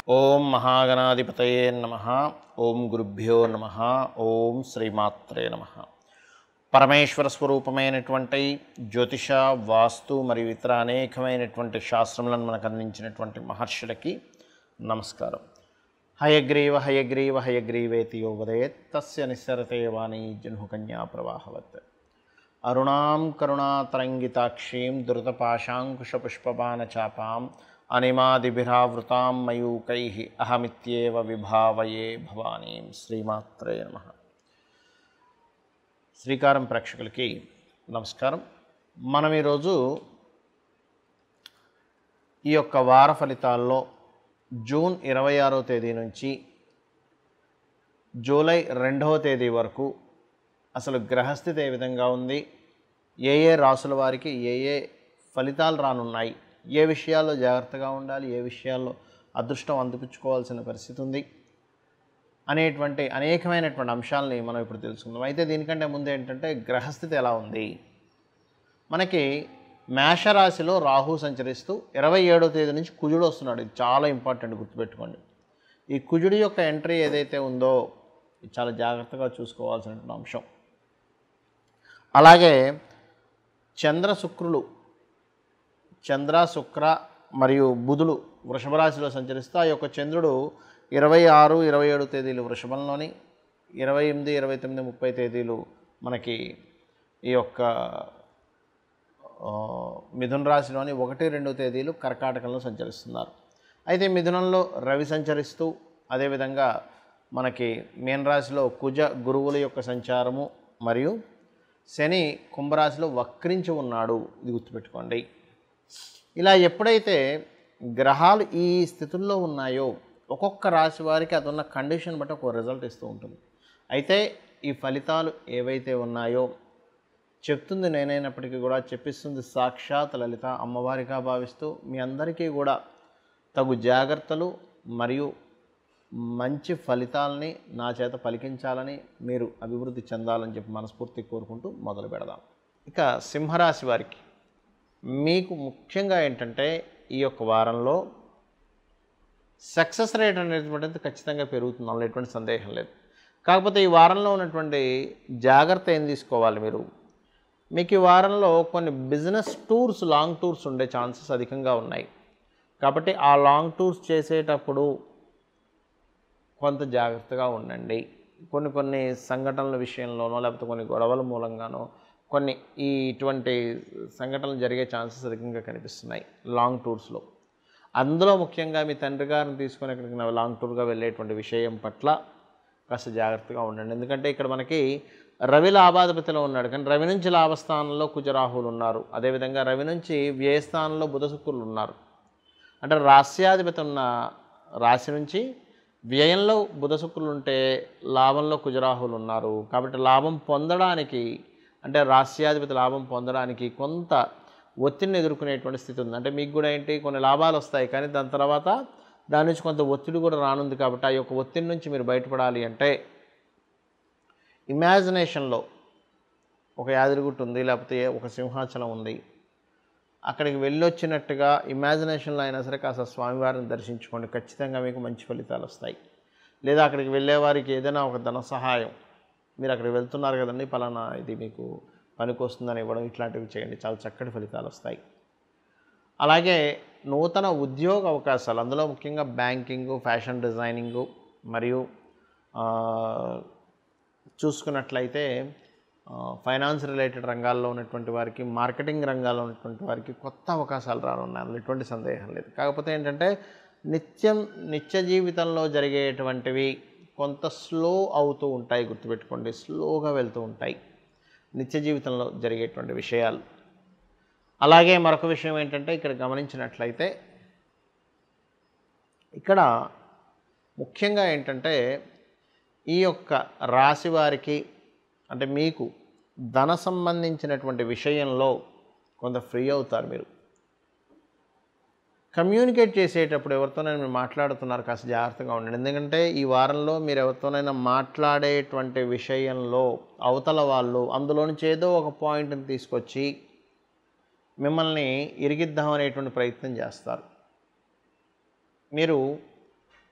ఓం మహాగణాధిపతయే నమ ఓం గురుభ్యో నమ ఓం శ్రీమాత్రే నమ పరమేశ్వర స్వరూపమైనటువంటి జ్యోతిష వాస్తు మరియు ఇతర అనేకమైనటువంటి శాస్త్రములను మనకు అందించినటువంటి మహర్షులకి నమస్కారం హయగ్రీవ హయగ్రీవ హయగ్రీవేతి యోవదేత్ తస్య నిస్సరతే వాణి జన్హుకన్యా ప్రవాహవత్ అరుణాం కరుణాతరంగితాక్షీం ధృతపాశాంకుశపుష్పబాణచాపాం అనిమాదిభిరావృతాం మయూకై అహమిత్యేవ విభావయే భవానీం శ్రీమాత్రే నమ శ్రీకారం ప్రేక్షకులకి నమస్కారం మనం ఈరోజు ఈ యొక్క వార ఫలితాల్లో జూన్ ఇరవై ఆరో తేదీ నుంచి జూలై రెండవ తేదీ వరకు అసలు గ్రహస్థితి ఏ విధంగా ఉంది ఏ ఏ రాసుల వారికి ఏ ఏ ఫలితాలు రానున్నాయి ఏ విషయాల్లో జాగ్రత్తగా ఉండాలి ఏ విషయాల్లో అదృష్టం అందిపుచ్చుకోవాల్సిన పరిస్థితి ఉంది అనేటువంటి అనేకమైనటువంటి అంశాలని మనం ఇప్పుడు తెలుసుకుందాం అయితే దీనికంటే ముందు ఏంటంటే గ్రహస్థితి ఎలా ఉంది మనకి మేషరాశిలో రాహు సంచరిస్తూ ఇరవై ఏడో తేదీ నుంచి కుజుడు వస్తున్నాడు ఇది చాలా ఇంపార్టెంట్ గుర్తుపెట్టుకోండి ఈ కుజుడి యొక్క ఎంట్రీ ఏదైతే ఉందో ఇది చాలా జాగ్రత్తగా చూసుకోవాల్సినటువంటి అంశం అలాగే చంద్ర శుక్రులు చంద్ర శుక్ర మరియు బుధులు వృషభ రాశిలో సంచరిస్తూ ఆ యొక్క చంద్రుడు ఇరవై ఆరు ఇరవై ఏడు తేదీలు వృషభంలోని ఇరవై ఎనిమిది ఇరవై తొమ్మిది ముప్పై తేదీలు మనకి ఈ యొక్క ఆ, మిథున రాశిలోని ఒకటి రెండు తేదీలు కర్కాటకంలో సంచరిస్తున్నారు అయితే మిథునంలో రవి సంచరిస్తూ అదేవిధంగా మనకి మీన రాశిలో కుజ గురువుల యొక్క సంచారము మరియు శని కుంభరాశిలో వక్రించి ఉన్నాడు ఇది గుర్తుపెట్టుకోండి ఇలా ఎప్పుడైతే గ్రహాలు ఈ స్థితుల్లో ఉన్నాయో ఒక్కొక్క రాశి వారికి అది ఉన్న కండిషన్ బట్టి ఒక రిజల్ట్ ఇస్తూ ఉంటుంది అయితే ఈ ఫలితాలు ఏవైతే ఉన్నాయో చెప్తుంది నేనైనప్పటికీ కూడా చెప్పిస్తుంది సాక్షాత్ లలిత అమ్మవారిగా భావిస్తూ మీ అందరికీ కూడా తగు జాగ్రత్తలు మరియు మంచి ఫలితాలని నా చేత పలికించాలని మీరు అభివృద్ధి చెందాలని చెప్పి మనస్ఫూర్తి కోరుకుంటూ మొదలు పెడదాం ఇక సింహరాశి వారికి మీకు ముఖ్యంగా ఏంటంటే ఈ యొక్క వారంలో సక్సెస్ రేట్ అనేటువంటిది ఖచ్చితంగా పెరుగుతుంది అందులో ఎటువంటి సందేహం లేదు కాకపోతే ఈ వారంలో ఉన్నటువంటి జాగ్రత్త ఏం తీసుకోవాలి మీరు మీకు ఈ వారంలో కొన్ని బిజినెస్ టూర్స్ లాంగ్ టూర్స్ ఉండే ఛాన్సెస్ అధికంగా ఉన్నాయి కాబట్టి ఆ లాంగ్ టూర్స్ చేసేటప్పుడు కొంత జాగ్రత్తగా ఉండండి కొన్ని కొన్ని సంఘటనల విషయంలోనో లేకపోతే కొన్ని గొడవల మూలంగానో కొన్ని ఈ ఇటువంటి సంఘటనలు జరిగే ఛాన్సెస్ అధికంగా కనిపిస్తున్నాయి లాంగ్ టూర్స్లో అందులో ముఖ్యంగా మీ తండ్రి గారిని తీసుకొని ఎక్కడికి లాంగ్ టూర్గా వెళ్ళేటువంటి విషయం పట్ల కాస్త జాగ్రత్తగా ఉండండి ఎందుకంటే ఇక్కడ మనకి రవి లాభాధిపతిలో ఉన్నాడు కానీ రవి నుంచి లాభస్థానంలో కుజరాహులు ఉన్నారు అదేవిధంగా రవి నుంచి వ్యయస్థానంలో బుధ శుక్రులు ఉన్నారు అంటే రాస్యాధిపతి ఉన్న రాశి నుంచి వ్యయంలో బుధ శుక్రులు ఉంటే లాభంలో కుజరాహులు ఉన్నారు కాబట్టి లాభం పొందడానికి అంటే రాస్యాధిపతి లాభం పొందడానికి కొంత ఒత్తిడిని ఎదుర్కొనేటువంటి స్థితి ఉంది అంటే మీకు కూడా ఏంటి కొన్ని లాభాలు వస్తాయి కానీ దాని తర్వాత దాని నుంచి కొంత ఒత్తిడి కూడా రానుంది కాబట్టి ఆ యొక్క ఒత్తిడి నుంచి మీరు బయటపడాలి అంటే ఇమాజినేషన్లో ఒక యాదగిరిగుట్ట ఉంది లేకపోతే ఒక సింహాచలం ఉంది అక్కడికి వెళ్ళొచ్చినట్టుగా ఇమాజినేషన్లో అయినా సరే కాస్త స్వామివారిని దర్శించుకోండి ఖచ్చితంగా మీకు మంచి ఫలితాలు వస్తాయి లేదా అక్కడికి వెళ్ళే వారికి ఏదైనా ఒక ధన సహాయం మీరు అక్కడికి వెళ్తున్నారు కదండి పలానా ఇది మీకు పనికొస్తుందని ఇవ్వడం ఇట్లాంటివి చేయండి చాలా చక్కటి ఫలితాలు వస్తాయి అలాగే నూతన ఉద్యోగ అవకాశాలు అందులో ముఖ్యంగా బ్యాంకింగు ఫ్యాషన్ డిజైనింగు మరియు ఆ, చూసుకున్నట్లయితే ఫైనాన్స్ రిలేటెడ్ రంగాల్లో ఉన్నటువంటి వారికి మార్కెటింగ్ రంగాల్లో ఉన్నటువంటి వారికి కొత్త అవకాశాలు రానున్నాయి అందులో ఎటువంటి సందేహం లేదు కాకపోతే ఏంటంటే నిత్యం నిత్య జీవితంలో జరిగేటువంటివి కొంత స్లో అవుతూ ఉంటాయి గుర్తుపెట్టుకోండి స్లోగా వెళ్తూ ఉంటాయి నిత్య జీవితంలో జరిగేటువంటి విషయాలు అలాగే మరొక విషయం ఏంటంటే ఇక్కడ గమనించినట్లయితే ఇక్కడ ముఖ్యంగా ఏంటంటే ఈ యొక్క రాశి వారికి అంటే మీకు ధన సంబంధించినటువంటి విషయంలో కొంత ఫ్రీ అవుతారు మీరు కమ్యూనికేట్ చేసేటప్పుడు ఎవరితోనైనా మీరు మాట్లాడుతున్నారు కాస్త జాగ్రత్తగా ఉండండి ఎందుకంటే ఈ వారంలో మీరు ఎవరితోనైనా మాట్లాడేటువంటి విషయంలో అవతల వాళ్ళు అందులో నుంచి ఏదో ఒక పాయింట్ని తీసుకొచ్చి మిమ్మల్ని ఇరిగిద్దాం అనేటువంటి ప్రయత్నం చేస్తారు మీరు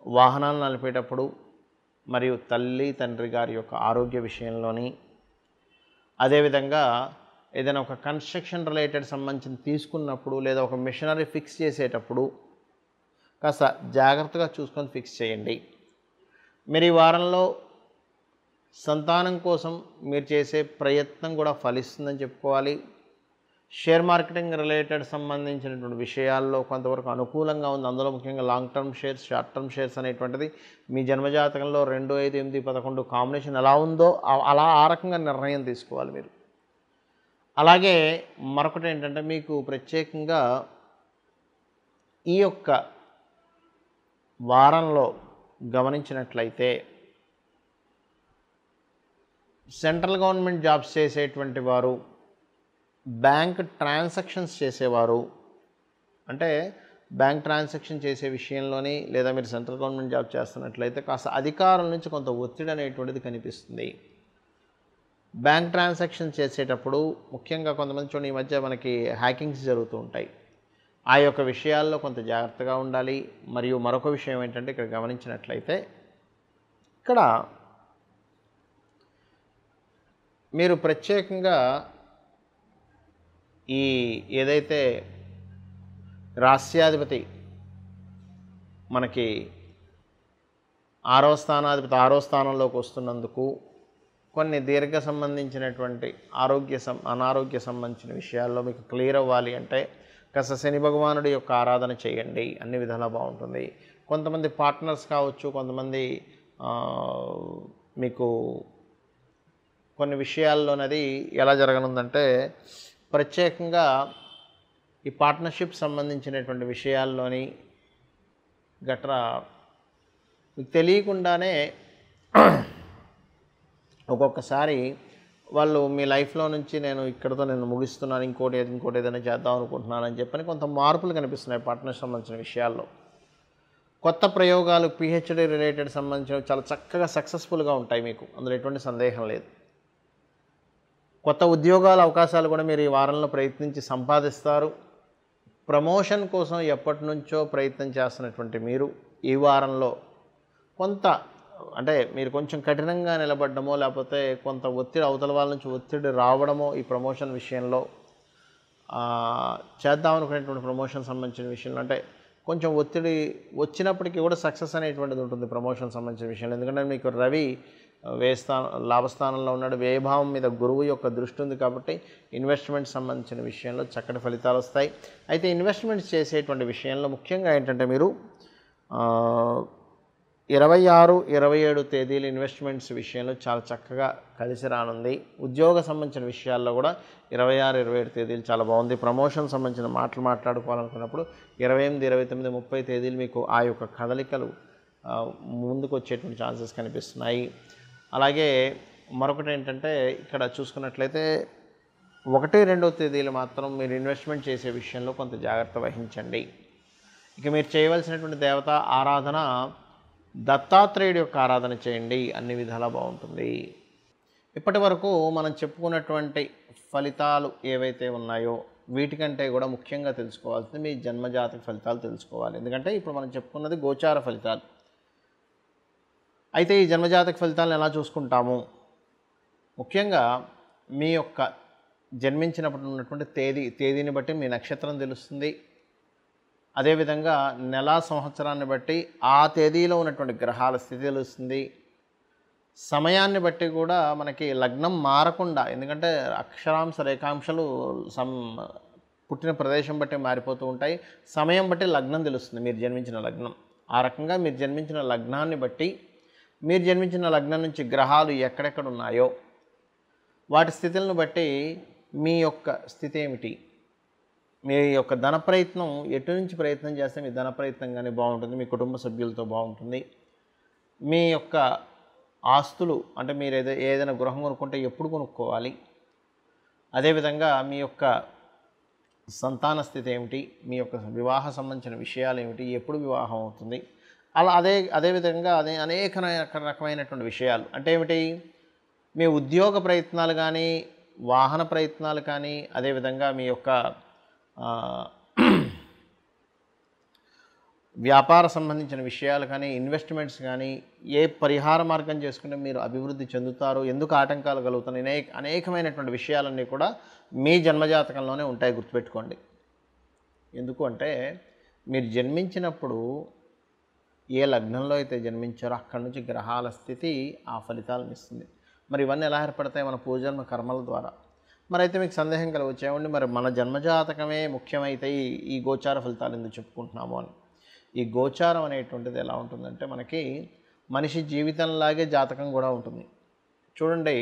వాహనాలు నడిపేటప్పుడు మరియు తల్లి తండ్రి గారి యొక్క ఆరోగ్య విషయంలోని అదేవిధంగా ఏదైనా ఒక కన్స్ట్రక్షన్ రిలేటెడ్ సంబంధించిన తీసుకున్నప్పుడు లేదా ఒక మిషనరీ ఫిక్స్ చేసేటప్పుడు కాస్త జాగ్రత్తగా చూసుకొని ఫిక్స్ చేయండి మీరు ఈ వారంలో సంతానం కోసం మీరు చేసే ప్రయత్నం కూడా ఫలిస్తుందని చెప్పుకోవాలి షేర్ మార్కెటింగ్ రిలేటెడ్ సంబంధించినటువంటి విషయాల్లో కొంతవరకు అనుకూలంగా ఉంది అందులో ముఖ్యంగా long term shares short term shares అనేటువంటిది మీ జన్మజాతకంలో రెండు ఐదు ఎనిమిది పదకొండు కాంబినేషన్ ఎలా ఉందో ఆ- అలా ఆ రకంగా నిర్ణయం తీసుకోవాలి మీరు అలాగే మరొకటి ఏంటంటే మీకు ప్రత్యేకంగా ఈ యొక్క వారంలో గమనించినట్లయితే సెంట్రల్ గవర్నమెంట్ జాబ్స్ చేసేటువంటి వారు బ్యాంక్ ట్రాన్సాక్షన్స్ చేసేవారు అంటే బ్యాంక్ ట్రాన్సాక్షన్ చేసే విషయంలోని లేదా మీరు సెంట్రల్ గవర్నమెంట్ జాబ్ చేస్తున్నట్లయితే కాస్త అధికారుల నుంచి కొంత ఒత్తిడి అనేటువంటిది కనిపిస్తుంది బ్యాంక్ ట్రాన్సాక్షన్ చేసేటప్పుడు ముఖ్యంగా కొంతమంది చూడండి ఈ మధ్య మనకి హ్యాకింగ్స్ జరుగుతూ ఉంటాయి ఆ యొక్క విషయాల్లో కొంత జాగ్రత్తగా ఉండాలి మరియు మరొక విషయం ఏంటంటే ఇక్కడ గమనించినట్లయితే ఇక్కడ మీరు ప్రత్యేకంగా ఈ ఏదైతే రాస్యాధిపతి మనకి ఆరో స్థానాధిపతి ఆరో స్థానంలోకి వస్తున్నందుకు కొన్ని దీర్ఘ సంబంధించినటువంటి ఆరోగ్య సం అనారోగ్య సంబంధించిన విషయాల్లో మీకు క్లియర్ అవ్వాలి అంటే కాస్త శని భగవానుడి యొక్క ఆరాధన చేయండి అన్ని విధాలా బాగుంటుంది కొంతమంది పార్ట్నర్స్ కావచ్చు కొంతమంది ఆ, మీకు కొన్ని విషయాల్లోనది ఎలా జరగనుందంటే ప్రత్యేకంగా ఈ పార్ట్నర్షిప్ సంబంధించినటువంటి విషయాల్లోని గట్రా మీకు తెలియకుండానే ఒక్కొక్కసారి వాళ్ళు మీ లైఫ్లో నుంచి నేను ఇక్కడతో నేను ముగిస్తున్నాను ఇంకోటి ఏది- ఇంకోటి ఏదైనా చేద్దాం అనుకుంటున్నాను అని చెప్పని కొంత మార్పులు కనిపిస్తున్నాయి పార్ట్నర్ సంబంధించిన విషయాల్లో కొత్త ప్రయోగాలు పిహెచ్డి రిలేటెడ్ సంబంధించినవి చాలా చక్కగా సక్సెస్ఫుల్గా ఉంటాయి మీకు అందులో ఎటువంటి సందేహం లేదు కొత్త ఉద్యోగాల అవకాశాలు కూడా మీరు ఈ వారంలో ప్రయత్నించి సంపాదిస్తారు ప్రమోషన్ కోసం ఎప్పటి నుంచో ప్రయత్నం చేస్తున్నటువంటి మీరు ఈ వారంలో కొంత అంటే మీరు కొంచెం కఠినంగా నిలబడ్డమో లేకపోతే కొంత ఒత్తిడి అవతల వాళ్ళ నుంచి ఒత్తిడి రావడమో ఈ ప్రమోషన్ విషయంలో ఆ, చేద్దాం అనుకునేటువంటి ప్రమోషన్ సంబంధించిన విషయంలో అంటే కొంచెం ఒత్తిడి వచ్చినప్పటికీ కూడా సక్సెస్ అనేటువంటిది ఉంటుంది ప్రమోషన్ సంబంధించిన విషయంలో ఎందుకంటే మీకు రవి వేస్థా లాభస్థానంలో ఉన్నాడు వ్యయభావం మీద గురువు యొక్క దృష్టి ఉంది కాబట్టి ఇన్వెస్ట్మెంట్ సంబంధించిన విషయంలో చక్కటి ఫలితాలు వస్తాయి అయితే ఇన్వెస్ట్మెంట్స్ చేసేటువంటి విషయంలో ముఖ్యంగా ఏంటంటే మీరు ఆ, ఇరవై ఆరు ఇరవై ఏడు తేదీల ఇన్వెస్ట్మెంట్స్ విషయంలో చాలా చక్కగా కలిసి రానుంది ఉద్యోగ సంబంధించిన విషయాల్లో కూడా ఇరవై ఆరు ఇరవై ఏడు తేదీలు చాలా బాగుంది ప్రమోషన్ సంబంధించిన మాటలు మాట్లాడుకోవాలనుకున్నప్పుడు ఇరవై ఎనిమిది ఇరవై తొమ్మిది ముప్పై తేదీలు మీకు ఆ యొక్క కదలికలు ఆ, ముందుకు వచ్చేటువంటి ఛాన్సెస్ కనిపిస్తున్నాయి అలాగే మరొకటి ఏంటంటే ఇక్కడ చూసుకున్నట్లయితే ఒకటి రెండో తేదీలు మాత్రం మీరు ఇన్వెస్ట్మెంట్ చేసే విషయంలో కొంత జాగ్రత్త వహించండి ఇక మీరు చేయవలసినటువంటి దేవత ఆరాధన దత్తాత్రేయుడి యొక్క ఆరాధన చేయండి అన్ని విధాలా బాగుంటుంది ఇప్పటి వరకు మనం చెప్పుకున్నటువంటి ఫలితాలు ఏవైతే ఉన్నాయో వీటికంటే కూడా ముఖ్యంగా తెలుసుకోవాల్సింది మీ జన్మజాతక ఫలితాలు తెలుసుకోవాలి ఎందుకంటే ఇప్పుడు మనం చెప్పుకున్నది గోచార ఫలితాలు అయితే ఈ జన్మజాతక ఫలితాలను ఎలా చూసుకుంటాము ముఖ్యంగా మీ యొక్క జన్మించినప్పుడు ఉన్నటువంటి తేదీ తేదీని బట్టి మీ నక్షత్రం తెలుస్తుంది అదేవిధంగా నెల సంవత్సరాన్ని బట్టి ఆ తేదీలో ఉన్నటువంటి గ్రహాల స్థితి తెలుస్తుంది సమయాన్ని బట్టి కూడా మనకి లగ్నం మారకుండా ఎందుకంటే అక్షరాంశ రేఖాంశాలు సం పుట్టిన ప్రదేశం బట్టి మారిపోతూ ఉంటాయి సమయం బట్టి లగ్నం తెలుస్తుంది మీరు జన్మించిన లగ్నం ఆ రకంగా మీరు జన్మించిన లగ్నాన్ని బట్టి మీరు జన్మించిన లగ్నం నుంచి గ్రహాలు ఎక్కడెక్కడ ఉన్నాయో వాటి స్థితులను బట్టి మీ యొక్క స్థితి ఏమిటి మీ యొక్క ధన ప్రయత్నం ఎటు నుంచి ప్రయత్నం చేస్తే మీ ధన ప్రయత్నం కానీ బాగుంటుంది మీ కుటుంబ సభ్యులతో బాగుంటుంది మీ యొక్క ఆస్తులు అంటే మీరు ఏదో ఏదైనా గృహం కొనుక్కుంటే ఎప్పుడు కొనుక్కోవాలి అదేవిధంగా మీ యొక్క సంతాన స్థితి ఏమిటి మీ యొక్క వివాహ సంబంధించిన విషయాలు ఏమిటి ఎప్పుడు వివాహం అవుతుంది అలా అదే అదేవిధంగా అదే అనేక రక- రకమైనటువంటి విషయాలు అంటే ఏమిటి మీ ఉద్యోగ ప్రయత్నాలు కానీ వాహన ప్రయత్నాలు కానీ అదేవిధంగా మీ యొక్క ఆ, వ్యాపార సంబంధించిన విషయాలు కానీ ఇన్వెస్ట్మెంట్స్ కానీ ఏ పరిహార మార్గం చేసుకుంటే మీరు అభివృద్ధి చెందుతారు ఎందుకు ఆటంకాలు కలుగుతున్నాయి అనేక అనేకమైనటువంటి విషయాలన్నీ కూడా మీ జన్మజాతకంలోనే ఉంటాయి గుర్తుపెట్టుకోండి ఎందుకు అంటే మీరు జన్మించినప్పుడు ఏ లగ్నంలో అయితే జన్మించారో అక్కడి నుంచి గ్రహాల స్థితి ఆ ఫలితాలను ఇస్తుంది మరి ఇవన్నీ ఎలా ఏర్పడతాయి మన పూజన్మ కర్మల ద్వారా మరి అయితే మీకు సందేహం కలగవచ్చు ఏమండి మరి మన జన్మజాతకమే ముఖ్యమైతే ఈ ఈ గోచార ఫలితాలు ఎందుకు చెప్పుకుంటున్నాము అని ఈ గోచారం అనేటువంటిది ఎలా ఉంటుందంటే మనకి మనిషి జీవితంలాగే జాతకం కూడా ఉంటుంది చూడండి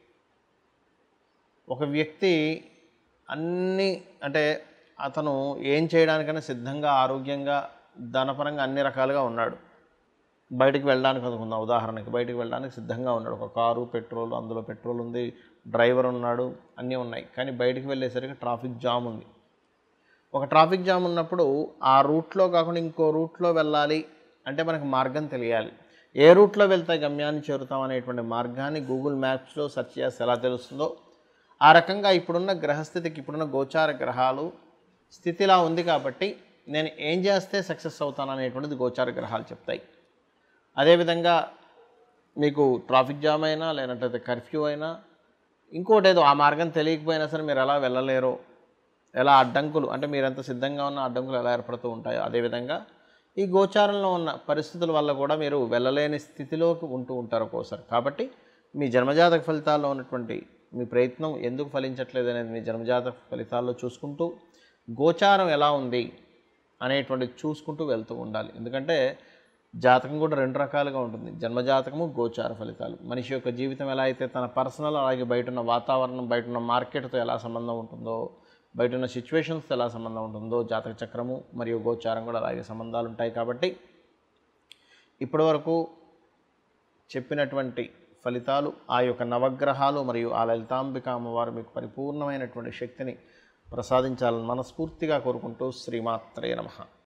ఒక వ్యక్తి అన్ని అంటే అతను ఏం చేయడానికైనా సిద్ధంగా ఆరోగ్యంగా ధనపరంగా అన్ని రకాలుగా ఉన్నాడు బయటికి వెళ్ళడానికి అనుకుందాం ఉదాహరణకి బయటికి వెళ్ళడానికి సిద్ధంగా ఉన్నాడు ఒక కారు పెట్రోల్ అందులో పెట్రోల్ ఉంది డ్రైవర్ ఉన్నాడు అన్నీ ఉన్నాయి కానీ బయటికి వెళ్ళేసరికి ట్రాఫిక్ జామ్ ఉంది ఒక ట్రాఫిక్ జామ్ ఉన్నప్పుడు ఆ రూట్లో కాకుండా ఇంకో రూట్లో వెళ్ళాలి అంటే మనకు మార్గం తెలియాలి ఏ రూట్లో వెళ్తే గమ్యాన్ని చేరుతాం అనేటువంటి మార్గాన్ని గూగుల్ మ్యాప్స్లో సెర్చ్ చేస్తే ఎలా తెలుస్తుందో ఆ రకంగా ఇప్పుడున్న గ్రహస్థితికి ఇప్పుడున్న గోచార గ్రహాలు స్థితిలా ఉంది కాబట్టి నేను ఏం చేస్తే సక్సెస్ అవుతాను అనేటువంటిది గోచార గ్రహాలు చెప్తాయి అదేవిధంగా మీకు ట్రాఫిక్ జామ్ అయినా లేనట్టయితే కర్ఫ్యూ అయినా ఇంకోటి ఏదో ఆ మార్గం తెలియకపోయినా సరే మీరు ఎలా వెళ్ళలేరో ఎలా అడ్డంకులు అంటే మీరు ఎంత సిద్ధంగా ఉన్న అడ్డంకులు ఎలా ఏర్పడుతూ ఉంటాయో అదేవిధంగా ఈ గోచారంలో ఉన్న పరిస్థితుల వల్ల కూడా మీరు వెళ్ళలేని స్థితిలోకి ఉంటూ ఉంటారు ఒక్కోసారి కాబట్టి మీ జన్మజాతక ఫలితాల్లో ఉన్నటువంటి మీ ప్రయత్నం ఎందుకు ఫలించట్లేదు అనేది మీ జన్మజాతక ఫలితాల్లో చూసుకుంటూ గోచారం ఎలా ఉంది అనేటువంటిది చూసుకుంటూ వెళ్తూ ఉండాలి ఎందుకంటే జాతకం కూడా రెండు రకాలుగా ఉంటుంది జన్మజాతకము గోచార ఫలితాలు మనిషి యొక్క జీవితం ఎలా అయితే తన పర్సనల్ అలాగే బయట ఉన్న వాతావరణం బయట ఉన్న మార్కెట్తో ఎలా సంబంధం ఉంటుందో బయట ఉన్న సిచ్యువేషన్స్తో ఎలా సంబంధం ఉంటుందో జాతక చక్రము మరియు గోచారం కూడా అలాగే సంబంధాలు ఉంటాయి కాబట్టి ఇప్పటివరకు చెప్పినటువంటి ఫలితాలు ఆ యొక్క నవగ్రహాలు మరియు ఆ లలితాంబిక అమ్మవారు మీకు పరిపూర్ణమైనటువంటి శక్తిని ప్రసాదించాలని మనస్ఫూర్తిగా కోరుకుంటూ శ్రీమాత్రే నమః